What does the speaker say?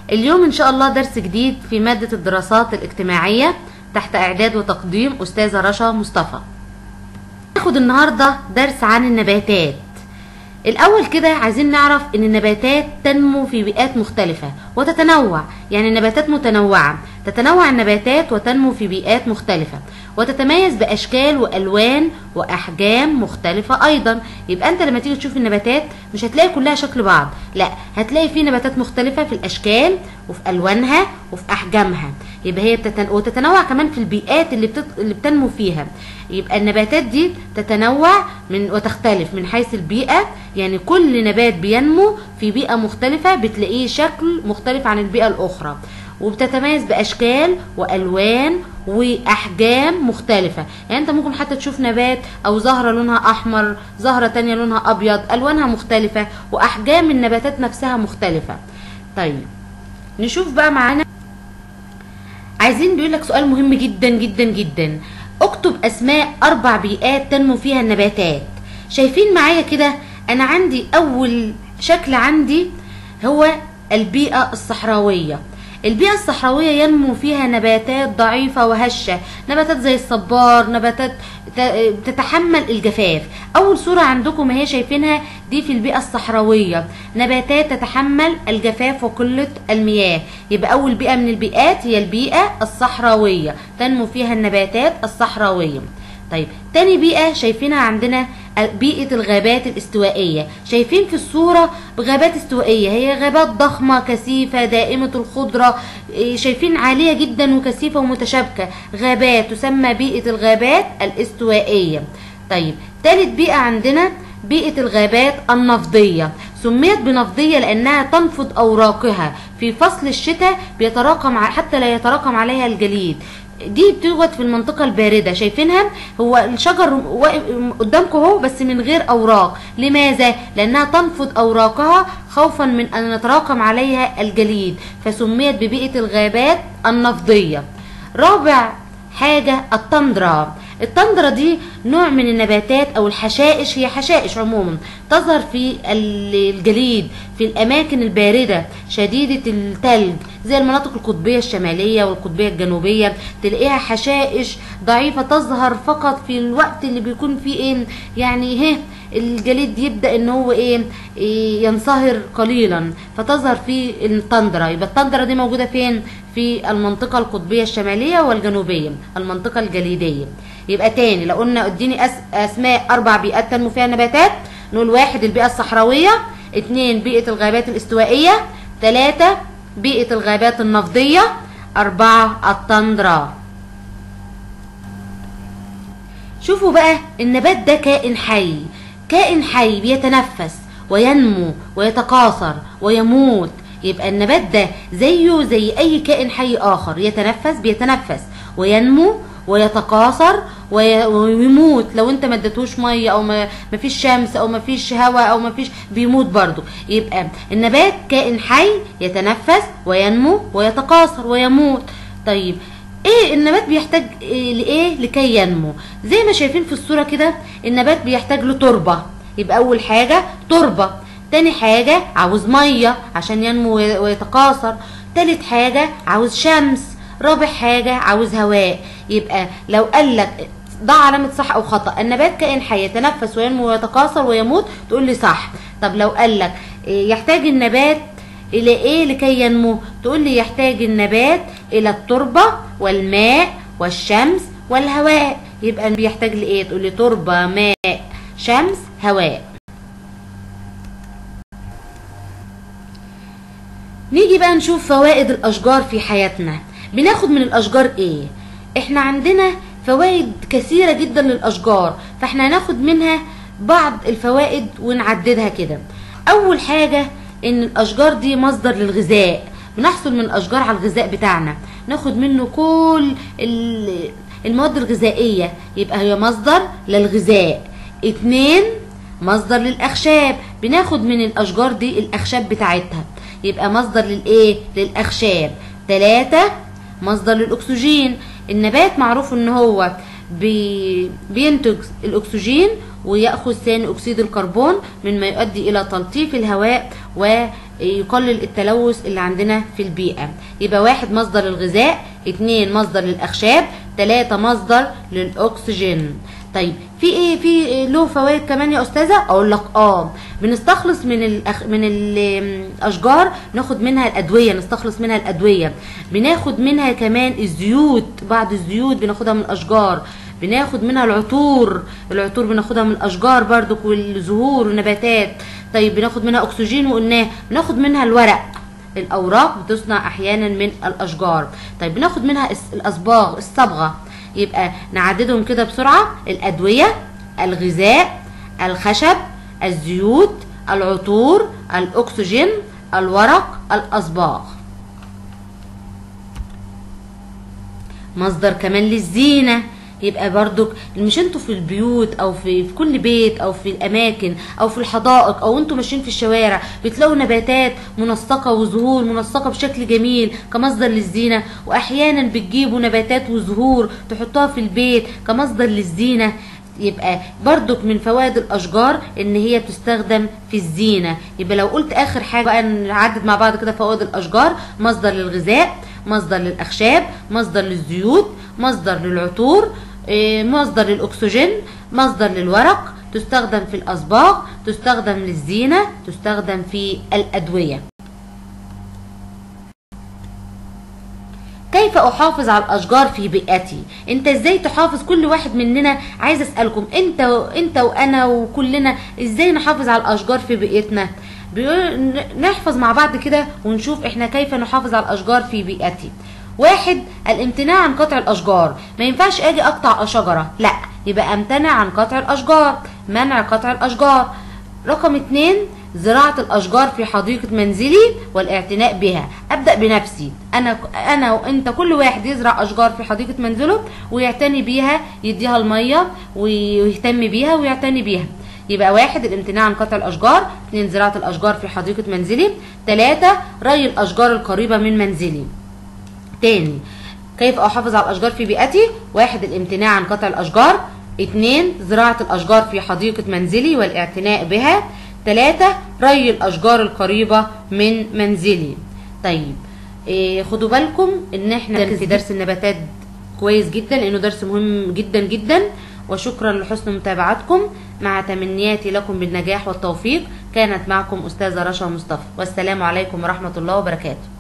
اليوم ان شاء الله درس جديد في مادة الدراسات الاجتماعية تحت اعداد وتقديم استاذة رشا مصطفى ناخد النهاردة درس عن النباتات الاول كده عايزين نعرف ان النباتات تنمو في بيئات مختلفة وتتنوع يعني النباتات متنوعة تتنوع النباتات وتنمو في بيئات مختلفة وتتميز باشكال والوان واحجام مختلفة ايضا يبقى انت لما تيجي تشوف النباتات مش هتلاقي كلها شكل بعض لا هتلاقي في نباتات مختلفة في الاشكال وفي الوانها وفي احجامها يبقى هي بتتن... وتتنوع كمان في البيئات اللي, بتت... اللي بتنمو فيها يبقى النباتات دي تتنوع من وتختلف من حيث البيئة يعني كل نبات بينمو في بيئة مختلفة بتلاقيه شكل مختلف عن البيئة الأخرى وبتتميز باشكال والوان واحجام مختلفه يعني انت ممكن حتى تشوف نبات او زهره لونها احمر زهره تانية لونها ابيض الوانها مختلفه واحجام النباتات نفسها مختلفه طيب نشوف بقى معانا عايزين بيقول لك سؤال مهم جدا جدا جدا اكتب اسماء اربع بيئات تنمو فيها النباتات شايفين معايا كده انا عندي اول شكل عندي هو البيئه الصحراويه البيئة الصحراوية ينمو فيها نباتات ضعيفة وهشة نباتات زي الصبار نباتات تتحمل الجفاف أول صورة عندكم هي شايفينها دي في البيئة الصحراوية نباتات تتحمل الجفاف وقلة المياه يبقى أول بيئة من البيئات هي البيئة الصحراوية تنمو فيها النباتات الصحراوية طيب تاني بيئة شايفينها عندنا بيئة الغابات الاستوائية شايفين في الصورة غابات استوائية هي غابات ضخمة كثيفة دائمة الخضرة شايفين عالية جدا وكثيفة ومتشابكة غابات تسمى بيئة الغابات الاستوائية طيب ثالث بيئة عندنا بيئة الغابات النفضية سميت بنفضية لأنها تنفض أوراقها في فصل الشتاء بيتراكم حتى لا يتراكم عليها الجليد دي بتوجد في المنطقة الباردة شايفينها هو الشجر قدامكم اهو بس من غير أوراق لماذا؟ لأنها تنفض أوراقها خوفا من أن يتراكم عليها الجليد فسميت ببيئة الغابات النفضية رابع حاجة التندرا التندرة دي نوع من النباتات او الحشائش هي حشائش عموما تظهر في الجليد في الاماكن الباردة شديدة التلج زي المناطق القطبية الشمالية والقطبية الجنوبية تلاقيها حشائش ضعيفة تظهر فقط في الوقت اللي بيكون فيه ايه يعني هه الجليد يبدا ان هو ايه, إيه ينصهر قليلا فتظهر في التندرة يبقى التندرة دي موجودة فين في المنطقة القطبية الشمالية والجنوبية المنطقة الجليدية يبقى تاني لو قلنا اديني أس اسماء اربع بيئات تنمو فيها النباتات نقول واحد البيئة الصحراوية اتنين بيئة الغابات الاستوائية تلاتة بيئة الغابات النفضية أربعة التندرا شوفوا بقى النبات ده كائن حي كائن حي بيتنفس وينمو ويتكاثر ويموت يبقى النبات ده زيه زي اي كائن حي اخر يتنفس بيتنفس وينمو ويتكاثر ويموت لو انت ما اديتوش ميه او ما فيش شمس او ما فيش هواء او ما فيش بيموت برضو يبقى النبات كائن حي يتنفس وينمو ويتكاثر ويموت طيب ايه النبات بيحتاج إيه لايه لكي ينمو زي ما شايفين في الصوره كده النبات بيحتاج لتربه يبقى اول حاجه تربه تاني حاجه عاوز ميه عشان ينمو ويتكاثر تالت حاجه عاوز شمس رابع حاجه عاوز هواء يبقى لو قال لك ضع علامة صح أو خطأ النبات كائن حي يتنفس وينمو ويتكاثر ويموت تقول لي صح طب لو قال لك يحتاج النبات إلى إيه لكي ينمو تقول لي يحتاج النبات إلى التربة والماء والشمس والهواء يبقى بيحتاج لإيه تقول لي تربة ماء شمس هواء نيجي بقى نشوف فوائد الأشجار في حياتنا بناخد من الأشجار إيه احنا عندنا فوائد كثيرة جدا للأشجار فاحنا هناخد منها بعض الفوائد ونعددها كده أول حاجة إن الأشجار دي مصدر للغذاء بنحصل من الأشجار على الغذاء بتاعنا ناخد منه كل المواد الغذائية يبقى هي مصدر للغذاء اتنين مصدر للأخشاب بناخد من الأشجار دي الأخشاب بتاعتها يبقى مصدر للإيه للأخشاب تلاتة مصدر للأكسجين النبات معروف ان هو بي بينتج الاكسجين ويأخذ ثاني أكسيد الكربون مما يؤدي إلى تلطيف الهواء ويقلل التلوث اللي عندنا في البيئة يبقى واحد مصدر الغذاء اتنين مصدر للأخشاب تلاتة مصدر للأكسجين طيب في ايه في إيه له فوائد كمان يا استاذه اقول لك اه بنستخلص من الأخ... من الاشجار ناخد منها الادويه نستخلص منها الادويه بناخد منها كمان الزيوت بعض الزيوت بناخدها من الاشجار بناخد منها العطور العطور بناخدها من الاشجار برضو والزهور والنباتات طيب بناخد منها اكسجين وقلناه بناخد منها الورق الاوراق بتصنع احيانا من الاشجار طيب بناخد منها الاصباغ الصبغه يبقى نعددهم كده بسرعه الادويه الغذاء الخشب الزيوت العطور الاكسجين الورق الاصباغ مصدر كمان للزينه يبقى برضك مش انتوا في البيوت او في, في كل بيت او في الاماكن او في الحدائق او انتوا ماشيين في الشوارع بتلاقوا نباتات منسقه وزهور منسقه بشكل جميل كمصدر للزينه واحيانا بتجيبوا نباتات وزهور تحطوها في البيت كمصدر للزينه يبقى برضك من فوائد الاشجار ان هي بتستخدم في الزينه يبقى لو قلت اخر حاجه بقى نعدد مع بعض كده فوائد الاشجار مصدر للغذاء مصدر للاخشاب مصدر للزيوت مصدر للعطور مصدر للاكسجين مصدر للورق تستخدم في الاصباغ تستخدم للزينه تستخدم في الادويه كيف احافظ على الاشجار في بيئتي انت ازاي تحافظ كل واحد مننا عايز اسالكم انت انت وانا وكلنا ازاي نحافظ على الاشجار في بيئتنا نحفظ مع بعض كده ونشوف احنا كيف نحافظ على الاشجار في بيئتي واحد الامتناع عن قطع الاشجار ما ينفعش اجي اقطع شجره لا يبقى امتنع عن قطع الاشجار منع قطع الاشجار رقم اتنين زراعة الأشجار في حديقة منزلي والاعتناء بها أبدأ بنفسي أنا أنا وأنت كل واحد يزرع أشجار في حديقة منزله ويعتني بيها يديها المية ويهتم بيها ويعتني بيها يبقى واحد الامتناع عن قطع الأشجار اثنين زراعة الأشجار في حديقة منزلي ثلاثة ري الأشجار القريبة من منزلي تاني كيف أحافظ على الأشجار في بيئتي واحد الامتناع عن قطع الأشجار اثنين زراعة الأشجار في حديقة منزلي والاعتناء بها ثلاثة ري الأشجار القريبة من منزلي طيب إيه خدوا بالكم ان احنا في درس النباتات كويس جدا لانه درس مهم جدا جدا وشكرا لحسن متابعتكم مع تمنياتي لكم بالنجاح والتوفيق كانت معكم أستاذة رشا مصطفى والسلام عليكم ورحمة الله وبركاته